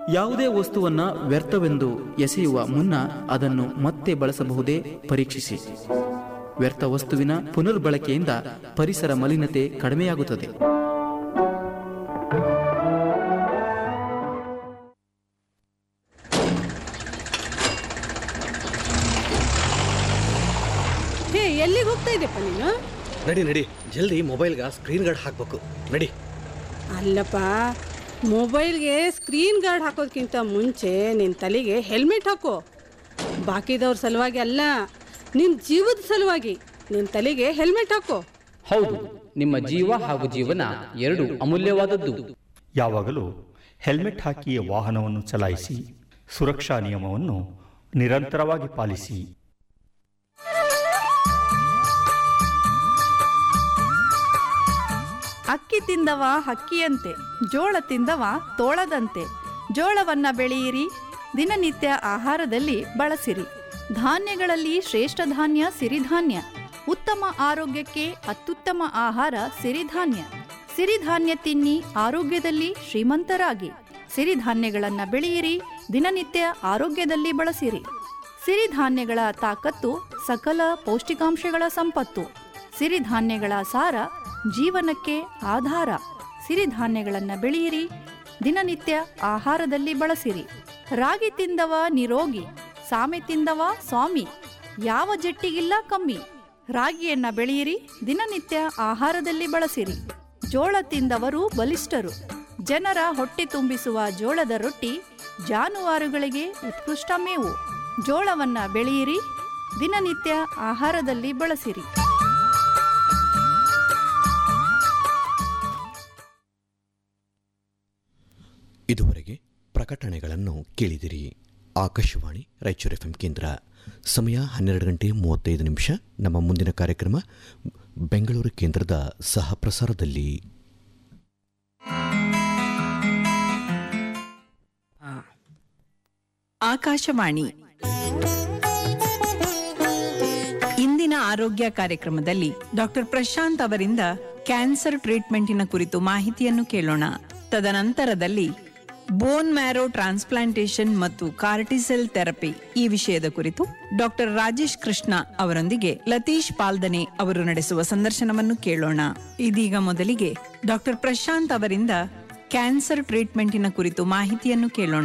ಯಾವುದೇ ವಸ್ತುವನ್ನ ವ್ಯರ್ಥವೆಂದು ಎಸೆಯುವ ಮುನ್ನ ಅದನ್ನು ಮತ್ತೆ ಬಳಸಬಹುದೇ ಪರೀಕ್ಷಿಸಿ ವ್ಯರ್ಥ ವಸ್ತುವಿನ ಪುನರ್ಬಳಕೆಯಿಂದ ಪರಿಸರ ಮಲಿನತೆ ಕಡಿಮೆಯಾಗುತ್ತದೆ ಹೇ ಎಲ್ಲಿಗೆ ಹೋಗ್ತಾ ಇದೆಪ್ಪ ನೀನು ನಡಿ ನಡಿ ಜಲ್ದಿ ಮೊಬೈಲ್ಗೆ ಸ್ಕ್ರೀನ್ ಗಾರ್ಡ್ ಹಾಕ್ಬೇಕು ನಡಿ ಅಲ್ಲಪ್ಪ ಮೊಬೈಲ್ಗೆ ಸ್ಕ್ರೀನ್ ಗಾರ್ಡ್ ಹಾಕೋದಕ್ಕಿಂತ ಮುಂಚೆ ನಿನ್ನ ತಲೆಗೆ ಹೆಲ್ಮೆಟ್ ಹಾಕೋ ಬಾಕಿದವ್ರ ಸಲುವಾಗಿ ಅಲ್ಲ ನಿನ್ನ ಜೀವದ ಸಲುವಾಗಿ ನಿನ್ನ ತಲೆಗೆ ಹೆಲ್ಮೆಟ್ ಹಾಕೋ ಹೌದು ನಿಮ್ಮ ಜೀವ ಹಾಗೂ ಜೀವನ ಎರಡು ಅಮೂಲ್ಯವಾದದ್ದು ಯಾವಾಗಲೂ ಹೆಲ್ಮೆಟ್ ಹಾಕಿ ವಾಹನವನ್ನು ಚಲಾಯಿಸಿ ಸುರಕ್ಷಾ ನಿಯಮವನ್ನು ನಿರಂತರವಾಗಿ ಪಾಲಿಸಿ ಅಕ್ಕಿ ತಿಂದವ ಹಕ್ಕಿಯಂತೆ ಜೋಳ ತಿಂದವ ತೋಳದಂತೆ ಜೋಳವನ್ನ ಬೆಳೆಯಿರಿ ದಿನನಿತ್ಯ ಆಹಾರದಲ್ಲಿ ಬಳಸಿರಿ ಧಾನ್ಯಗಳಲ್ಲಿ ಶ್ರೇಷ್ಠ ಧಾನ್ಯ ಸಿರಿಧಾನ್ಯ ಉತ್ತಮ ಆರೋಗ್ಯಕ್ಕೆ ಅತ್ಯುತ್ತಮ ಆಹಾರ ಸಿರಿಧಾನ್ಯ ಸಿರಿಧಾನ್ಯ ತಿನ್ನಿ ಆರೋಗ್ಯದಲ್ಲಿ ಶ್ರೀಮಂತರಾಗಿ ಸಿರಿಧಾನ್ಯಗಳನ್ನ ಬೆಳೆಯಿರಿ ದಿನನಿತ್ಯ ಆರೋಗ್ಯದಲ್ಲಿ ಬಳಸಿರಿ ಸಿರಿಧಾನ್ಯಗಳ ತಾಕತ್ತು ಸಕಲ ಪೌಷ್ಟಿಕಾಂಶಗಳ ಸಂಪತ್ತು ಸಿರಿಧಾನ್ಯಗಳ ಸಾರ ಜೀವನಕ್ಕೆ ಆಧಾರ ಸಿರಿಧಾನ್ಯಗಳನ್ನು ಬೆಳೆಯಿರಿ ದಿನನಿತ್ಯ ಆಹಾರದಲ್ಲಿ ಬಳಸಿರಿ ರಾಗಿ ತಿಂದವ ನಿರೋಗಿ ಸಾಮೆ ತಿಂದವ ಸ್ವಾಮಿ ಯಾವ ಜಟ್ಟಿಗಿಲ್ಲ ಕಮ್ಮಿ ರಾಗಿಯನ್ನ ಬೆಳೆಯಿರಿ ದಿನನಿತ್ಯ ಆಹಾರದಲ್ಲಿ ಬಳಸಿರಿ ಜೋಳ ತಿಂದವರು ಬಲಿಷ್ಠರು ಜನರ ಹೊಟ್ಟೆ ತುಂಬಿಸುವ ಜೋಳದ ರೊಟ್ಟಿ ಜಾನುವಾರುಗಳಿಗೆ ಉತ್ಕೃಷ್ಟ ಮೇವು ಜೋಳವನ್ನ ಬೆಳೆಯಿರಿ ದಿನನಿತ್ಯ ಆಹಾರದಲ್ಲಿ ಬಳಸಿರಿ ಇದುವರೆಗೆ ಪ್ರಕಟಣೆಗಳನ್ನು ಕೇಳಿದಿರಿ ಆಕಾಶವಾಣಿ ರಾಯಚೂರು ಎಫ್ ಕೇಂದ್ರ ಸಮಯ ಹನ್ನೆರಡು ಗಂಟೆ ಮೂವತ್ತೈದು ನಿಮಿಷ ನಮ್ಮ ಮುಂದಿನ ಕಾರ್ಯಕ್ರಮ ಬೆಂಗಳೂರು ಕೇಂದ್ರದ ಸಹ ಪ್ರಸಾರದಲ್ಲಿ ಆಕಾಶವಾಣಿ ಇಂದಿನ ಆರೋಗ್ಯ ಕಾರ್ಯಕ್ರಮದಲ್ಲಿ ಡಾಕ್ಟರ್ ಪ್ರಶಾಂತ್ ಅವರಿಂದ ಕ್ಯಾನ್ಸರ್ ಟ್ರೀಟ್ಮೆಂಟಿನ ಕುರಿತು ಮಾಹಿತಿಯನ್ನು ಕೇಳೋಣ ತದನಂತರದಲ್ಲಿ ಬೋನ್ ಮ್ಯಾರೋ ಟ್ರಾನ್ಸ್ಪ್ಲಾಂಟೇಶನ್ ಮತ್ತು ಕಾರ್ಟಿಸೆಲ್ ಥೆರಪಿ ಈ ವಿಷಯದ ಕುರಿತು ಡಾಕ್ಟರ್ ರಾಜೇಶ್ ಕೃಷ್ಣ ಅವರೊಂದಿಗೆ ಲತೀಶ್ ಪಾಲ್ದನೆ ಅವರು ನಡೆಸುವ ಸಂದರ್ಶನವನ್ನು ಕೇಳೋಣ ಇದೀಗ ಮೊದಲಿಗೆ ಡಾಕ್ಟರ್ ಪ್ರಶಾಂತ್ ಅವರಿಂದ ಕ್ಯಾನ್ಸರ್ ಟ್ರೀಟ್ಮೆಂಟಿನ ಕುರಿತು ಮಾಹಿತಿಯನ್ನು ಕೇಳೋಣ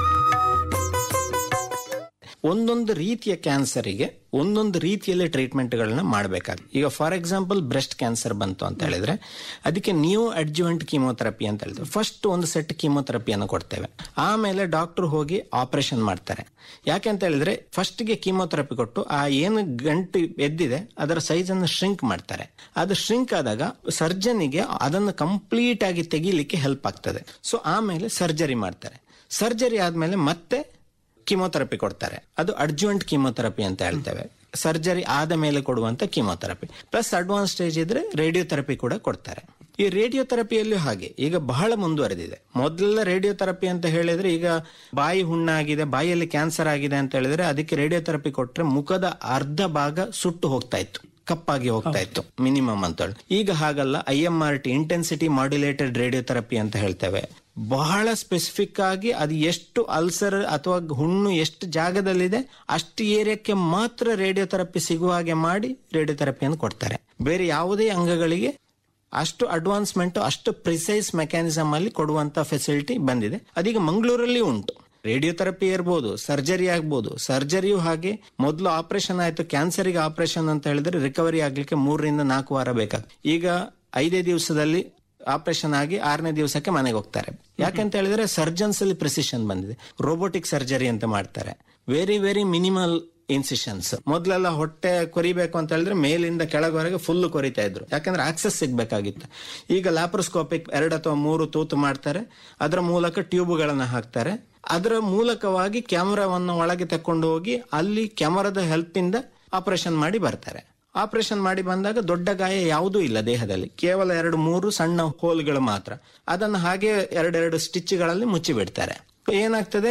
ಒಂದೊಂದು ರೀತಿಯ ಕ್ಯಾನ್ಸರಿಗೆ ಒಂದೊಂದು ರೀತಿಯಲ್ಲಿ ಟ್ರೀಟ್ಮೆಂಟ್ಗಳನ್ನ ಮಾಡಬೇಕಾಗುತ್ತೆ ಈಗ ಫಾರ್ ಎಕ್ಸಾಂಪಲ್ ಬ್ರೆಸ್ಟ್ ಕ್ಯಾನ್ಸರ್ ಬಂತು ಅಂತ ಹೇಳಿದ್ರೆ ಅದಕ್ಕೆ ನ್ಯೂ ಅಡ್ಜುವೆಂಟ್ ಕೀಮೋಥೆರಪಿ ಅಂತ ಹೇಳಿದ್ರೆ ಫಸ್ಟ್ ಒಂದು ಸೆಟ್ ಕೀಮೋಥೆರಪಿಯನ್ನು ಕೊಡ್ತೇವೆ ಆಮೇಲೆ ಡಾಕ್ಟರ್ ಹೋಗಿ ಆಪರೇಷನ್ ಮಾಡ್ತಾರೆ ಯಾಕೆ ಅಂತ ಹೇಳಿದ್ರೆ ಫಸ್ಟ್ಗೆ ಕೀಮೋಥೆರಪಿ ಕೊಟ್ಟು ಆ ಏನು ಗಂಟು ಎದ್ದಿದೆ ಅದರ ಸೈಜ್ ಅನ್ನು ಶ್ರಿಂಕ್ ಮಾಡ್ತಾರೆ ಅದು ಶ್ರಿಂಕ್ ಆದಾಗ ಸರ್ಜನಿಗೆ ಅದನ್ನು ಕಂಪ್ಲೀಟ್ ಆಗಿ ತೆಗಿಲಿಕ್ಕೆ ಹೆಲ್ಪ್ ಆಗ್ತದೆ ಸೊ ಆಮೇಲೆ ಸರ್ಜರಿ ಮಾಡ್ತಾರೆ ಸರ್ಜರಿ ಆದ್ಮೇಲೆ ಮತ್ತೆ ಕೀಮೋಥೆರಪಿ ಕೊಡ್ತಾರೆ ಅದು ಅಡ್ಜುವೆಂಟ್ ಕೀಮೋಥೆರಪಿ ಅಂತ ಹೇಳ್ತೇವೆ ಸರ್ಜರಿ ಆದ ಮೇಲೆ ಕೊಡುವಂತ ಕೀಮೋಥೆರಪಿ ಪ್ಲಸ್ ಅಡ್ವಾನ್ಸ್ ಸ್ಟೇಜ್ ಇದ್ರೆ ರೇಡಿಯೋಥೆರಪಿ ಕೂಡ ಕೊಡ್ತಾರೆ ಈ ರೇಡಿಯೋಥೆರಪಿಯಲ್ಲೂ ಹಾಗೆ ಈಗ ಬಹಳ ಮುಂದುವರೆದಿದೆ ಮೊದಲ ರೇಡಿಯೋಥೆರಪಿ ಅಂತ ಹೇಳಿದ್ರೆ ಈಗ ಬಾಯಿ ಹುಣ್ಣಾಗಿದೆ ಬಾಯಿಯಲ್ಲಿ ಕ್ಯಾನ್ಸರ್ ಆಗಿದೆ ಅಂತ ಹೇಳಿದ್ರೆ ಅದಕ್ಕೆ ರೇಡಿಯೋಥೆರಪಿ ಕೊಟ್ರೆ ಮುಖದ ಅರ್ಧ ಭಾಗ ಸುಟ್ಟು ಹೋಗ್ತಾ ಇತ್ತು ಕಪ್ಪಾಗಿ ಹೋಗ್ತಾ ಇತ್ತು ಮಿನಿಮಮ್ ಅಂತ ಹೇಳಿ ಈಗ ಹಾಗಲ್ಲ I M R T intensity modulated radiotherapy ಅಂತ ಹೇಳ್ತೇವೆ ಬಹಳ ಸ್ಪೆಸಿಫಿಕ್ ಆಗಿ ಅದು ಎಷ್ಟು ಅಲ್ಸರ್ ಅಥವಾ ಹುಣ್ಣು ಎಷ್ಟು ಜಾಗದಲ್ಲಿದೆ ಅಷ್ಟು ಏರಿಯಾಕ್ಕೆ ಮಾತ್ರ ರೇಡಿಯೋಥೆರಪಿ ಸಿಗುವ ಹಾಗೆ ಮಾಡಿ ರೇಡಿಯೋಥೆರಪಿಯನ್ನು ಕೊಡ್ತಾರೆ ಬೇರೆ ಯಾವುದೇ ಅಂಗಗಳಿಗೆ ಅಷ್ಟು ಅಡ್ವಾನ್ಸ್ಮೆಂಟ್ ಅಷ್ಟು ಪ್ರಿಸೈಸ್ ಮೆಕ್ಯಾನಿಸಮ್ ಅಲ್ಲಿ ಕೊಡುವಂತ ಫೆಸಿಲಿಟಿ ಬಂದಿದೆ ಅದೀಗ ಮಂಗಳೂರಲ್ಲಿ ಉಂಟು ರೇಡಿಯೋಥೆರಪಿ ಇರ್ಬೋದು ಸರ್ಜರಿ ಆಗ್ಬೋದು ಸರ್ಜರಿಯೂ ಹಾಗೆ ಮೊದಲು ಆಪರೇಷನ್ ಆಯ್ತು ಕ್ಯಾನ್ಸರ್ಗೆ ಆಪರೇಷನ್ ಅಂತ ಹೇಳಿದ್ರೆ ರಿಕವರಿ ಆಗ್ಲಿಕ್ಕೆ ಮೂರರಿಂದ ನಾಲ್ಕು ವಾರ ಬೇಕಾಗ್ತದೆ ಈಗ ಐದೇ ದಿವಸದಲ್ಲಿ ಆಪರೇಷನ್ ಆಗಿ ಆರನೇ ದಿವಸಕ್ಕೆ ಮನೆಗೆ ಹೋಗ್ತಾರೆ ಯಾಕಂತ ಹೇಳಿದ್ರೆ ಸರ್ಜನ್ಸ್ ಅಲ್ಲಿ ಪ್ರಿಸಿಷನ್ ಬಂದಿದೆ ರೋಬೋಟಿಕ್ ಸರ್ಜರಿ ಅಂತ ಮಾಡ್ತಾರೆ ವೆರಿ ವೆರಿ ಮಿನಿಮಲ್ ಇನ್ಸಿಷನ್ಸ್ ಮೊದಲೆಲ್ಲ ಹೊಟ್ಟೆ ಕೊರಿಬೇಕು ಅಂತ ಹೇಳಿದ್ರೆ ಮೇಲಿಂದ ಕೆಳಗವರೆಗೆ ಫುಲ್ ಕೊರಿತಾ ಇದ್ರು ಯಾಕಂದ್ರೆ ಆಕ್ಸೆಸ್ ಸಿಗ್ಬೇಕಾಗಿತ್ತು ಈಗ ಲ್ಯಾಪ್ರೋಸ್ಕೋಪಿಕ್ ಎರಡು ಅಥವಾ ಮೂರು ತೂತು ಮಾಡ್ತಾರೆ ಅದರ ಮೂಲಕ ಟ್ಯೂಬ್ಗಳನ್ನ ಹಾಕ್ತಾರೆ ಅದರ ಮೂಲಕವಾಗಿ ಕ್ಯಾಮರಾವನ್ನು ಒಳಗೆ ತಕೊಂಡು ಹೋಗಿ ಅಲ್ಲಿ ಕ್ಯಾಮರಾದ ಹೆಲ್ಪ್ ಇಂದ ಆಪರೇಷನ್ ಮಾಡಿ ಬರ್ತಾರೆ ಆಪರೇಷನ್ ಮಾಡಿ ಬಂದಾಗ ದೊಡ್ಡ ಗಾಯ ಯಾವುದೂ ಇಲ್ಲ ದೇಹದಲ್ಲಿ ಕೇವಲ ಎರಡು ಮೂರು ಸಣ್ಣ ಹೋಲ್ಗಳು ಮಾತ್ರ ಅದನ್ನು ಹಾಗೆ ಎರಡೆರಡು ಸ್ಟಿಚ್ಗಳಲ್ಲಿ ಮುಚ್ಚಿ ಬಿಡ್ತಾರೆ ಏನಾಗ್ತದೆ